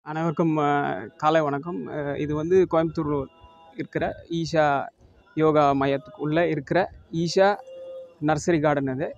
அனைவருக்கும் அ, காலை வணக்கம் அ, இது வந்து கோயம்புத்தூர் இருக்கிற ஈஷா யோகா மையத்துக்கு உள்ளே இருக்கிற ஈஷா நர்சரி கார்டன் இது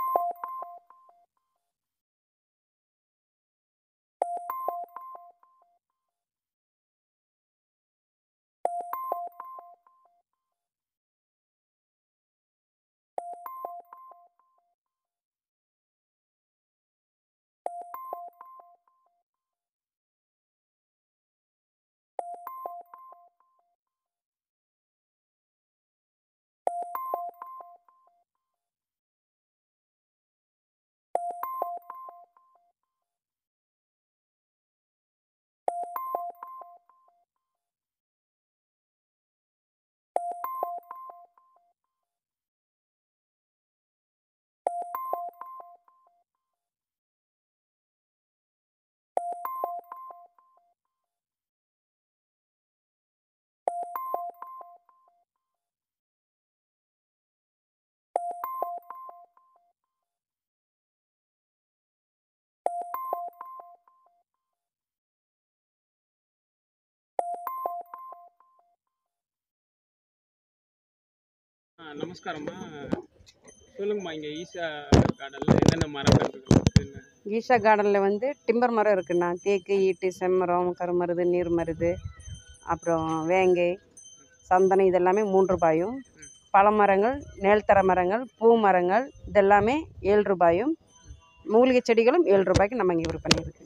ஆ, நமஸ்காரம்மா சொல்லுங்கம்மா இங்கே ஈஷா கார்டனில் என்னென்ன மரங்கள் இருக்குன்னு ஈஷா கார்டனில் வந்து டிம்பர் மரம் இருக்குண்ணா தேக்கு ஈட்டு செம்மரம் கருமருது நீர்மருது அப்புறம் வேங்கை சந்தனம் இதெல்லாமே மூன்று ரூபாயும் பழ மரங்கள் நேல்தர மரங்கள் பூ மரங்கள் இதெல்லாமே ஏழு ரூபாயும் மூலிகை செடிகளும் ஏழு ரூபாய்க்கு நம்ம இங்கே விற்பனை இருக்குது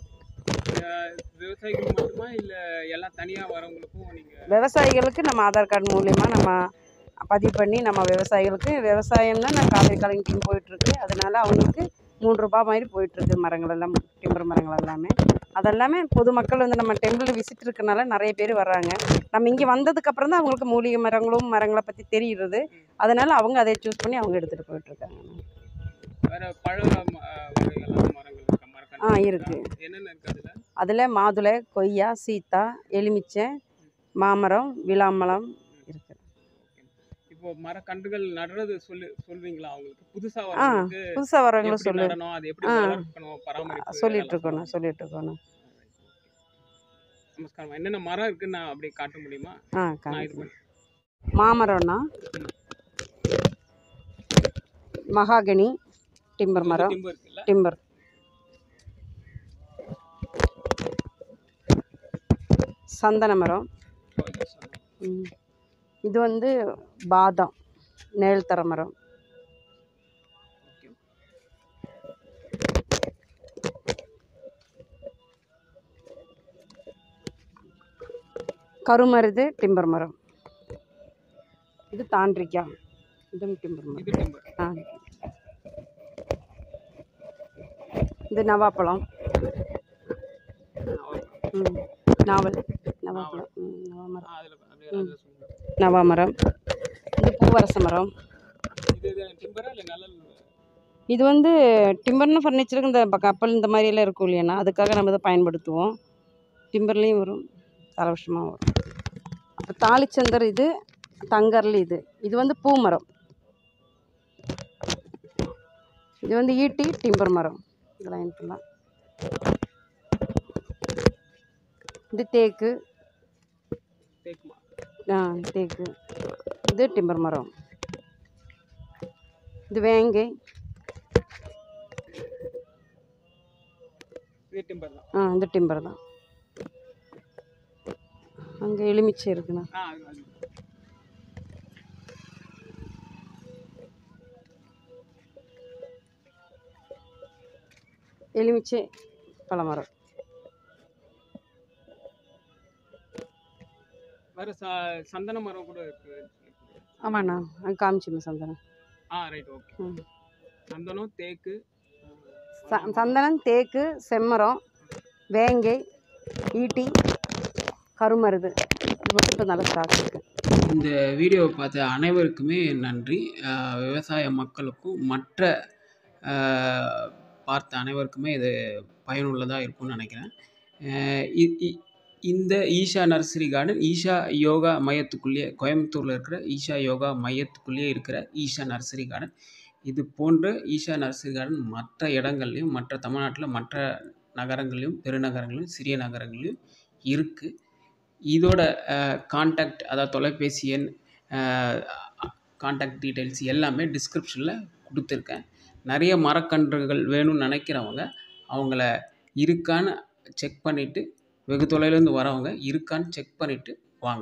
விவசாயிகள் மட்டுமா இல்லை எல்லாம் தனியாக வரவங்களுக்கும் நீங்கள் விவசாயிகளுக்கு நம்ம ஆதார் கார்டு மூலிமா நம்ம பதிவு பண்ணி நம்ம விவசாயிகளுக்கு விவசாயம் தான் நான் காவிரி கலைஞர் டீம் போயிட்டுருக்கு அதனால அவங்களுக்கு மூன்று ரூபாய் மாதிரி போயிட்டுருக்கு மரங்கள் எல்லாம் டிம்பர் மரங்கள் எல்லாமே அதெல்லாமே பொதுமக்கள் வந்து நம்ம டெம்பிள் விசிட் இருக்கனால நிறைய பேர் வர்றாங்க நம்ம இங்கே வந்ததுக்கப்புறம் தான் அவங்களுக்கு மூலிகை மரங்களும் மரங்களை பற்றி தெரியுறது அதனால அவங்க அதை சூஸ் பண்ணி அவங்க எடுத்துகிட்டு போயிட்டுருக்காங்க வேற பழ ம- வகைகள்லாம் மரங்கள் இருக்கா மரக்கன்று ஆ இருக்கா? இருக்குது என்னென்ன இருக்கு அதில் அதில் மாதுளை கொய்யா சீத்தா எலுமிச்சை மாமரம் விளாமரம் இருக்குது இப்போ மரக்கன்றுகள் நடுறது சொல்லு சொல்வீங்களா அவங்களுக்கு புதுசா ஆ வரவங்களுக்கு புதுசாக வரவங்களும் எப்படி சொல்லு நடணும் அது எப்படி ஆ. வளர்க்கணும் பராமரிப்பு சொல்லிட்டு இதெல்லாம் இருக்கணும் சொல்லுங்க. சொல்லிட்டு இருக்கணும் நமஸ்காரம் என்னென்ன மரம் இருக்குன்னு நான் அப்படியே காட்ட முடியுமா ஆ நான் இது காமிக்கிறேன் பண்ணி- மாமரம்னா மகாகனி டிம்பர் இது மரம் timber இருக்குல்ல டிம்பர் சந்தன மரம் ம். இது வந்து பாதாம் நேல் தர மரம் Okay. கருமருது டிம்பர் மரம் இது தாண்டிக்காய் இதுவும் டிம்பர் மரம் இது timber. ஆ இது நவாப்பழம் ம் நாவல் நவாப்பழம் ம் நவாமரம் ஆ, அதுல அப்படியே அதுல சொல்லுங்க. நவாமரம் இது பூவரச மரம் இது இது டிம்பரா இல்ல நிழல் இது வந்து டிம்பர்னு ஃபர்னிச்சருக்கு இந்த ப- கப்பல் இந்த மாதிரியெல்லாம் இருக்கும் இல்லையாண்ணா அதுக்காக நம்ம இதை பயன்படுத்துவோம் டிம்பர்லேயும் வரும் தலவஷமாக வரும் அப்புறம் தாலிச்சந்தர் இது தங்கர்லி இது இது வந்து பூ மரம் இது வந்து ஈட்டி டிம்பர் மரம் இதெல்லாம் எனக்குலாம் இது தேக்கு தேக்குமா ஆ தேக்கு இது டிம்பர் மரம் இது வேங்கை இது டிம்பர் தான் ஆ இந்த டிம்பர் தான் அங்கே எலுமிச்சை இருக்குண்ணா ஆ அது அது. எலுமிச்சை பழமரம் வேற ச சந்தன மரம் கூட இருக்கு ஆமாண்ணா அங்கே காமிச்சுங்க சந்தனம் ஆ ரைட் ஓகே ம். சந்தனம் தேக்கு ச சந்தனம் தேக்கு செம்மரம் வேங்கை ஈட்டி கருமருது இது மட்டும் இப்போ நல்ல ஸ்டாக் இருக்குது இந்த வீடியோவை பார்த்த அனைவருக்குமே நன்றி அஹ் விவசாய மக்களுக்கும் மற்ற அஹ், பார்த்த அனைவருக்குமே இது பயனுள்ளதாக இருக்கும்னு நினைக்கிறேன் அஹ் இ- இ- இந்த ஈஷா நர்சரி கார்டன் ஈஷா யோகா மையத்துக்குள்ளேயே கோயம்புத்தூரில் இருக்கிற ஈஷா யோகா மையத்துக்குள்ளேயே இருக்கிற ஈஷா நர்சரி கார்டன் இது போன்ற ஈஷா நர்சரி கார்டன் மற்ற இடங்கள்லையும் மற்ற தமிழ்நாட்டில் மற்ற நகரங்களிலும் பெருநகரங்களிலும் சிறிய நகரங்களிலும் இருக்குது இதோட கான்டாக்ட் அதாவது தொலைபேசி எண் கான்டாக்ட் டீட்டெயில்ஸ் எல்லாமே டிஸ்கிரிப்ஷனில் கொடுத்துருக்கேன் நிறைய மரக்கன்றுகள் வேணும்னு நினைக்கிறவங்க அவங்கள இருக்கான்னு செக் பண்ணிவிட்டு வெகு தொலைவிலேருந்து வரவங்க இருக்கான்னு செக் பண்ணிவிட்டு வாங்க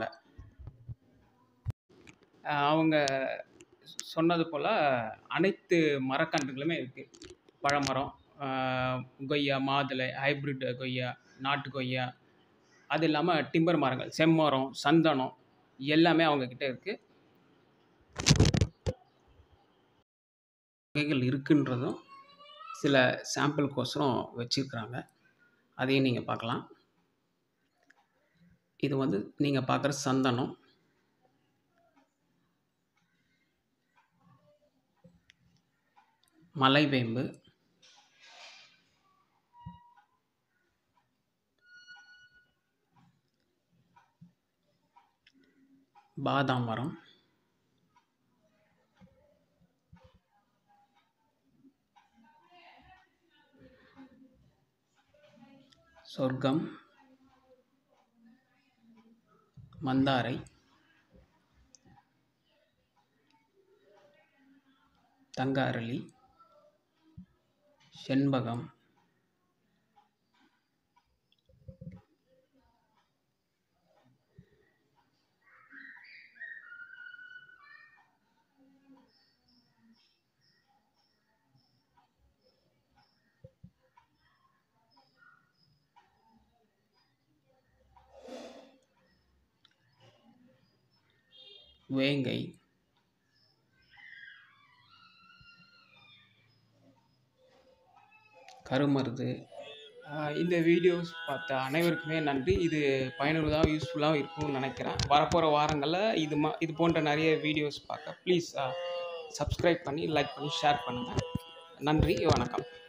அஹ் அவங்க சொன்னது போல் அனைத்து மரக்கன்றுகளுமே இருக்குது பழமரம் அஹ் கொய்யா மாதுளை ஹைப்ரிட் கொய்யா நாட்டு கொய்யா அது இல்லாமல் டிம்பர் மரங்கள் செம்மரம் சந்தனம் எல்லாமே அவங்கக்கிட்ட இருக்குது வகைகள் இருக்குன்றதும் சில சாம்பிளுக்கோசரம் வச்சுருக்குறாங்க அதையும் நீங்கள் பார்க்கலாம் இது வந்து நீங்கள் பார்க்குற சந்தனம் மலைவேம்பு பாதாம் மரம் சொர்க்கம் மந்தாரை தங்க அரளி செண்பகம் வேங்கை கருமருது ஆஹ் இந்த வீடியோஸ் பார்த்த அனைவருக்குமே நன்றி இது பயனுள்ளதாக யூஸ்ஃபுல்லாகவும் இருக்கும்னு நினைக்கிறேன் வரப்போகிற வாரங்களில் இது மா இது போன்ற நிறைய வீடியோஸ் பார்க்க ப்ளீஸ் சப்ஸ்கிரைப் பண்ணி லைக் பண்ணி ஷேர் பண்ணுங்கள் நன்றி வணக்கம்